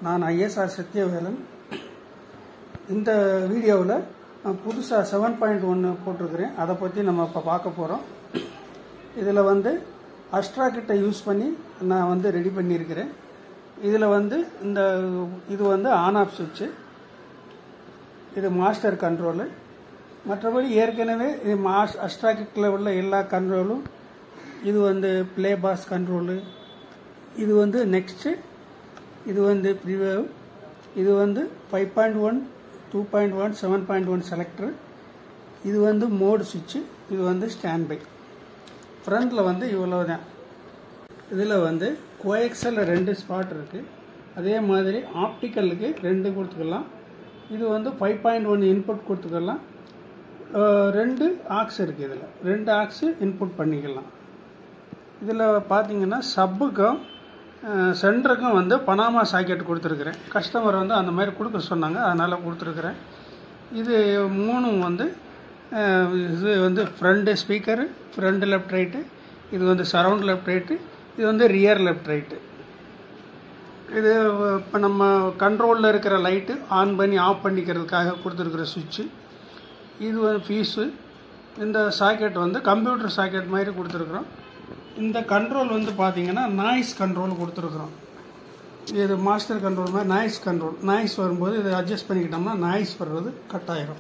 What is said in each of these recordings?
நான் ஐஎஸ்ஆர் சத்யவேலன் இந்த வீடியோவில் நான் புதுசாக செவன் பாயிண்ட் ஒன்று போட்டிருக்கிறேன் அதை பற்றி நம்ம இப்போ பார்க்க போகிறோம் இதில் வந்து அஸ்ட்ரா கிட்ட யூஸ் பண்ணி நான் வந்து ரெடி பண்ணியிருக்கிறேன் இதில் வந்து இந்த இது வந்து ஆன் ஆஃப் சுவிட்சு இது மாஸ்டர் கண்ட்ரோலு மற்றபடி ஏற்கனவே இது மாஸ் அஸ்ட்ரா கிட்டில் உள்ள எல்லா கண்ட்ரோலும் இது வந்து ப்ளே பாஸ் கண்ட்ரோலு இது வந்து நெக்ஸ்ட்டு இது வந்து ப்ரிவேவ் இது வந்து five point one two point one seven point one selector இது வந்து மோடு சுவிட்சு இது வந்து ஸ்டாண்ட் பை ஃப்ரண்டில் வந்து இவ்வளோ தான் இதில் வந்து கோஎக்ஸலில் ரெண்டு ஸ்பாட் இருக்குது அதே மாதிரி ஆப்டிக்கலுக்கு ரெண்டு கொடுத்துக்கலாம் இது வந்து ஃபைவ் பாயிண்ட் ஒன் இன்புட் கொடுத்துக்கலாம் அஹ் ரெண்டு ஆக்ஸ் இருக்குது இதில் ரெண்டு ஆக்ஸு இன்புட் பண்ணிக்கலாம் இதில் பார்த்தீங்கன்னா சப்புக்கும் சென்டருக்கும் வந்து பனாமா சாக்கெட் கொடுத்துருக்குறேன் கஸ்டமர் வந்து அந்த மாதிரி கொடுக்க சொன்னாங்க அதனால் கொடுத்துருக்குறேன் இது மூணும் வந்து அஹ், இது வந்து front speaker front left right இது வந்து சரவுண்ட் லெஃப்ட் ரைட்டு இது வந்து ரியர் லெஃப்ட் ரைட்டு இது இப்போ நம்ம கண்ட்ரோலில் இருக்கிற லைட்டு ஆன் பண்ணி ஆஃப் பண்ணிக்கிறதுக்காக கொடுத்துருக்குற சுவிட்சு இது வந்து ஃபீஸு இந்த சாக்கெட் வந்து கம்ப்யூட்டர் சாக்கெட் மாதிரி கொடுத்துருக்குறோம் இந்த கண்ட்ரோல் வந்து பார்த்தீங்கன்னா நாய்ஸ் கண்ட்ரோல் கொடுத்துருக்குறோம் இது மாஸ்டர் கண்ட்ரோல் மாதிரி நாய்ஸ் கண்ட்ரோல் நாய்ஸ் வரும்போது இதை அட்ஜஸ்ட் பண்ணிக்கிட்டோம்னா நாய்ஸ் வர்றது கட் ஆயிரும்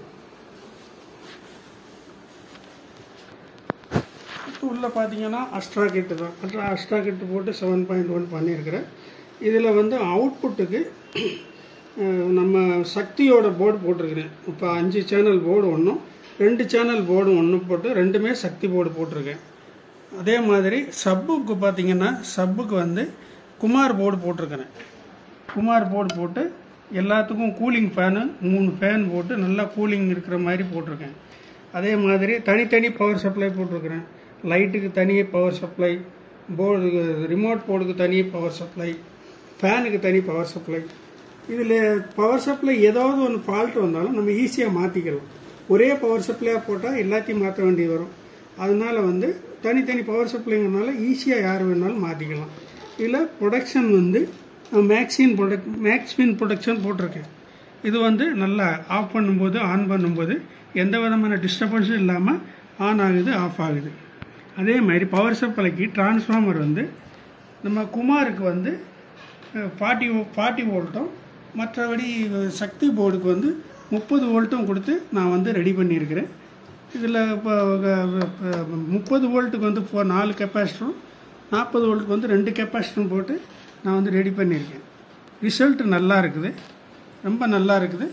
உள்ளே பார்த்தீங்கன்னா அஸ்ட்ரா கிட்டு தான் அஸ்ட்ரா அஸ்ட்ரா கிட்டு போட்டு செவன் பாயிண்ட் ஒன் பண்ணியிருக்கிறேன் இதில் வந்து அவுட்புட்டுக்கு அஹ், நம்ம சக்தியோட போர்டு போட்டிருக்கிறேன் இப்போ அஞ்சு சேனல் போர்டு ஒன்றும் ரெண்டு சேனல் போர்டு ஒன்றும் போட்டு ரெண்டுமே சக்தி போர்டு போட்டிருக்கேன் அதே மாதிரி சப்புக்கு பார்த்தீங்கன்னா சப்புக்கு வந்து குமார் போர்டு போட்டிருக்கிறேன் குமார் போர்டு போட்டு எல்லாத்துக்கும் கூலிங் ஃபேனு மூணு ஃபேன் போட்டு நல்லா கூலிங் இருக்கிற மாதிரி போட்டிருக்கேன் அதே மாதிரி தனித்தனி பவர் சப்ளை போட்டிருக்கிறேன் லைட்டுக்கு தனி பவர் சப்ளை போர்டு ரிமோட் போர்டுக்கு தனி பவர் சப்ளை ஃபேனுக்கு தனி பவர் சப்ளை இதில் பவர் சப்ளை ஏதாவது ஒன்று ஃபால்ட் வந்தாலும் நம்ம ஈஸியாக மாற்றிக்கலாம் ஒரே பவர் சப்ளையாக போட்டால் எல்லாத்தையும் மாற்ற வேண்டியது வரும் அதனால வந்து தனித்தனி பவர் சப்ளைங்கிறனால ஈஸியாக யார் வேணாலும் மாற்றிக்கலாம் இதில் ப்ரொடக்ஷன் வந்து மேக்ஸின் ப்ரொடக்ட் மேக்ஸ்மின் ப்ரொடக்ஷன் போட்டிருக்கேன் இது வந்து நல்லா ஆஃப் பண்ணும்போது ஆன் பண்ணும்போது எந்த விதமான டிஸ்டர்பன்ஸும் இல்லாமல் ஆன் ஆகுது ஆஃப் ஆகுது அதே மாதிரி பவர் சப்ளைக்கு டிரான்ஸ்ஃபார்மர் வந்து நம்ம குமாருக்கு வந்து ஃபார்ட்டி ஃபார்ட்டி வோல்ட்டும் மற்றபடி சக்தி போர்டுக்கு வந்து முப்பது வோல்ட்டும் கொடுத்து நான் வந்து ரெடி பண்ணியிருக்கிறேன் இதில் இப்போ முப்பது வோல்ட்டுக்கு வந்து இப்போ நாலு கெப்பாசிட்டரும் நாற்பது வோல்ட்டுக்கு வந்து ரெண்டு கெப்பாசிட்டரும் போட்டு நான் வந்து ரெடி பண்ணியிருக்கேன் ரிசல்ட் நல்லா இருக்குது ரொம்ப நல்லா இருக்குது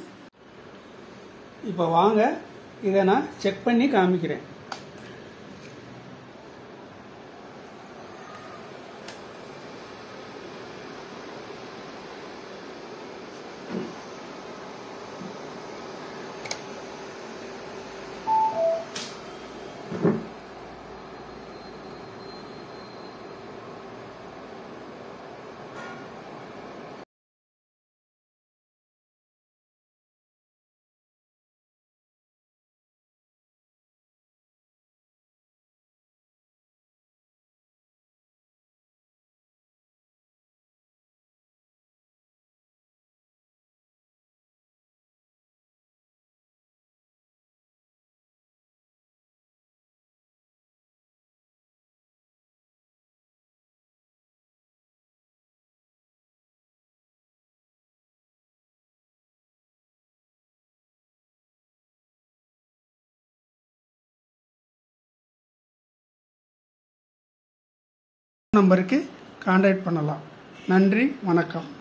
இப்போ வாங்க இதை நான் செக் பண்ணி காமிக்கிறேன் நம்பருக்கு கான்டாக்ட் பண்ணலாம் நன்றி வணக்கம்